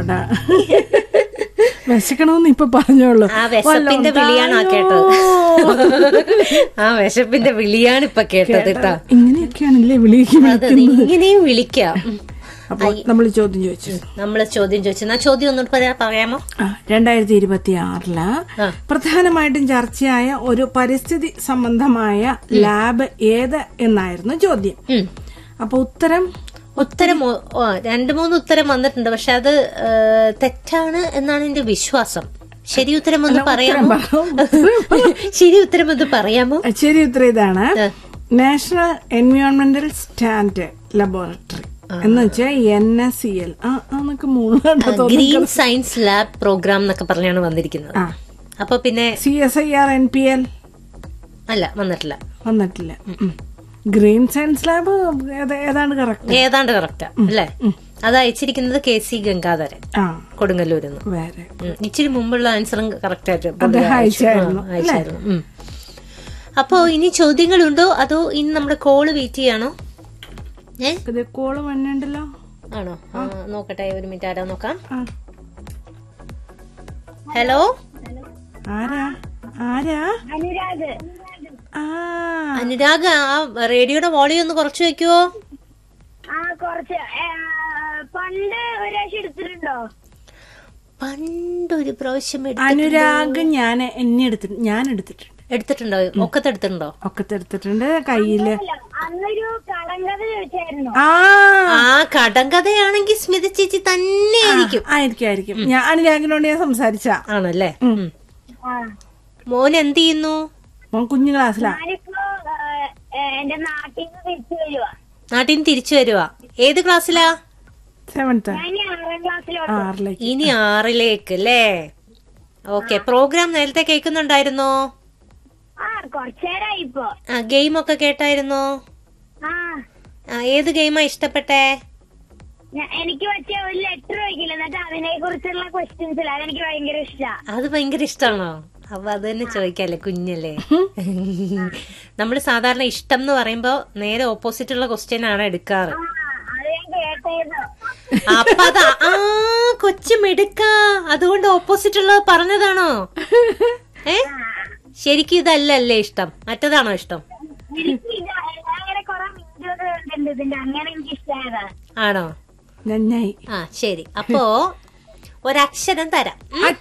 അയ്യോടാ വിശക്കണമെന്ന് ഇപ്പൊ പറഞ്ഞോളൂ ആ വിശപ്പിന്റെ വിളിയാണ് ആ കേട്ടത് ആ വിശപ്പിന്റെ വിളിയാണ് ഇപ്പൊ കേട്ടത് കേട്ടോ ഇങ്ങനെയൊക്കെയാണല്ലേ വിളിക്ക് അതെ ഇങ്ങനെയും വിളിക്കാം അപ്പൊ നമ്മൾ ചോദ്യം ചോദിച്ചു നമ്മള് ചോദ്യം ചോദിച്ചു എന്നാ ചോദ്യം ഒന്നുകൂടെ പറയാ- പറയാമോ ആ, രണ്ടായിരത്തി ഇരുപത്തി ആറില് ആ. പ്രധാനമായിട്ടും ചർച്ചയായ ഒരു പരിസ്ഥിതി സംബന്ധമായ ലാബ് ഏത് എന്നായിരുന്നു ചോദ്യം ഉം. അപ്പൊ ഉത്തരം ഉത്തരം ഒ- ഓ, രണ്ട് മൂന്ന് ഉത്തരം വന്നിട്ടുണ്ട് പക്ഷെ അത് ഏ, തെറ്റാണ് എന്നാണ് എന്റെ വിശ്വാസം ശരി ഉത്തരം ഒന്ന് പറയാമോ ശരി ഉത്തരം ഒന്ന് പറയാമോ ശരി ഉത്തരം ഇതാണ് ആ. നാഷണൽ എൻവയോൺമെന്റൽ സ്റ്റാൻഡ് ലബോറട്ടറി എന്ന് വെച്ചാൽ എൻ എസ് സി എൽ നമുക്ക് മൂന്നായിട്ട് ഗ്രീൻ സയൻസ് ലാബ് പ്രോഗ്രാം എന്നൊക്കെ പറഞ്ഞാണ് വന്നിരിക്കുന്നത് ആ അപ്പൊ പിന്നെ C S I R N P L അല്ല വന്നിട്ടില്ല വന്നിട്ടില്ല ഉം. ഗ്രീൻ സയൻസ് ലാബ് ഏത- ഏതാണ്ട് കറക്റ്റ് ഏതാണ്ട് കറക്റ്റാ അല്ലേ അത് അയച്ചിരിക്കുന്നത് കെ സി ഗംഗാധരൻ ആ കൊടുങ്ങല്ലൂരിൽ നിന്ന് വേറെ ഉം. ഇച്ചിരി മുമ്പുള്ള ആൻസറും കറക്റ്റ് ആയിട്ട് പുള്ളി അദ്ദേഹം അയച്ചു. അയച്ചായിരുന്നു, ആ, അയച്ചായിരുന്നു ഉം. അപ്പോ ഇനി ചോദ്യങ്ങളുണ്ടോ അതോ ഇനി നമ്മുടെ കോള് വെയിറ്റ് ചെയ്യാണോ ഏ ഇത് കോള് വന്നിട്ടുണ്ടല്ലോ ആണോ ആ, നോക്കട്ടെ ഒരു മിനിറ്റ് ആരാ നോക്കാം ആ ഹലോ ആരാ ആരാ അനുരാഗ് ആ അനുരാഗ് ആ റേഡിയോയുടെ വോളിയം ഒന്ന് കുറച്ച് വെക്കുവോ ആ കുറച്ച് ഏ, പണ്ട് ഒരു പ്രാവശ്യം എടുത്തിട്ടുണ്ടോ പണ്ടൊരു പ്രാവശ്യം എടു- അനുരാഗ് ഞാൻ എന്നെ എടുത്തിട്ട് ഞാൻ എടുത്തിട്ടുണ്ട് എടുത്തിട്ടുണ്ടോ ഒക്കത്തെ എടുത്തിട്ടുണ്ടോ ഒക്കെ എടുത്തിട്ടുണ്ട് കയ്യില് അല്ല അന്നൊരു കടങ്കഥ ചോദിച്ചായിരുന്നു ആ ആ കടങ്കഥയാണെങ്കിൽ സ്മിത ചേച്ചി തന്നെ ആയിരിക്കും ആയിരിക്കും ആയിരിക്കും ഞാൻ അനുരാഗിനോട് ഞാൻ സംസാരിച്ച ആണല്ലേ ഉം. ആ മോൻ എന്ത് ചെയ്യുന്നു മോൻ കുഞ്ഞു ക്ലാസ്സിലാ ഞാനിപ്പോ ഏ, ഏ, എന്റെ നാട്ടിൽ നിന്ന് തിരിച്ചു വരുവാ നാട്ടിൽ നിന്ന് തിരിച്ചു വരുവാ ഏത് ക്ലാസ്സിലാ സെവൻത്ത് ഞാൻ ഇനി ആറാം ക്ലാസ്സിലോട്ട് ആറിലേക്ക് ഇനി ആറിലേക്ക് അല്ലേ ഓക്കെ പ്രോഗ്രാം നേരത്തെ കേൾക്കുന്നുണ്ടായിരുന്നോ ആ കുറച്ചേരായി ഇപ്പൊ ആ ഗെയിം ഒക്കെ കേട്ടായിരുന്നോ ആ ആ, ഏത് ഗെയിമാ ഇഷ്ടപ്പെട്ടെ ഞാ- എനിക്ക് പറ്റിയ ഒരു ലെറ്റർ വയ്ക്കില്ല എന്നിട്ട് അതിനെ കുറിച്ചുള്ള ക്വസ്റ്റ്യൻസ് ഇല്ല അതെനിക്ക് ഭയങ്കര ഇഷ്ടാ അത് ഭയങ്കര ഇഷ്ടമാണോ അപ്പൊ അത് തന്നെ ചോദിക്കാല്ലേ കുഞ്ഞല്ലേ നമ്മള് സാധാരണ ഇഷ്ടം എന്ന് പറയുമ്പോ നേരെ ഓപ്പോസിറ്റ് ഉള്ള ക്വസ്റ്റ്യൻ ആണ് എടുക്കാറ് ആ അത് ഞാൻ കേട്ടായിരുന്നു അപ്പൊ അത് ആ കൊച്ചു മിടുക്ക അതുകൊണ്ട് ഓപ്പോസിറ്റ് ഉള്ളത് പറഞ്ഞതാണോ ഏ ശരിക്കും ഇതല്ലല്ലേ ഇഷ്ടം മറ്റതാണോ ഇഷ്ടം എനിക്ക് ഇത് ഞാൻ അങ്ങനെ കുറെ വീഡിയോസ് കണ്ടിട്ടുണ്ട് ഇതിന്റെ അങ്ങനെ എനിക്ക് ഇഷ്ടമായതാ ആണോ നന്നായി ആ ശരി അപ്പോ ഒരക്ഷരം തരാം ഉം.